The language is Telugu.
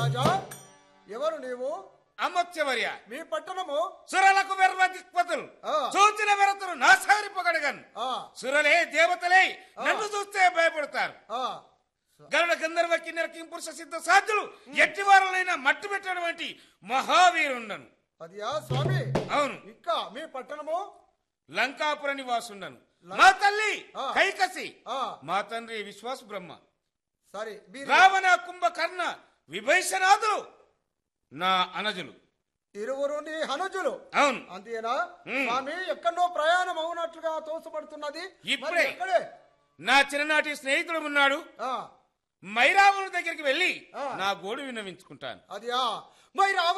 రాజా ఎవరు నీవు అమత్యవర్య మీ పట్టణము సురలకు వెర్వ దిక్పతులు ఆ. చూచిన వెరతులు నాసారి పొగడగన్ ఆ సురలే దేవతలే నన్ను చూస్తే భయపడతారు ఆ గరుడ గంధర్వ కిన్నెర కింపురుష సిద్ధ సాధ్యులు ఎట్టివారులైనా మట్టు పెట్టినటువంటి మహావీరుండను అది ఆ స్వామి అవును ఇంకా మీ పట్టణము లంకాపుర నివాసుండను మా తల్లి ఆ. కైకసి ఆ మా తండ్రి విశ్వాస బ్రహ్మ సరే మీరు రావణ కుంభకర్ణ విభీషణాదులు నా అనజులు ఇరువురు నీ హనుజులు అవును అంతేనా ఉమ్. స్వామి ఎక్కడో ప్రయాణం అవునట్లుగా తోసపడుతున్నది ఇప్పుడే. మరి ఎక్కడే నా చిన్ననాటి స్నేహితుడు ఉన్నాడు ఆ, మైరాముని దగ్గరికి వెళ్ళి ఆ. నా గోడు విన్నవించుకుంటాను అది ఆ మరి రావ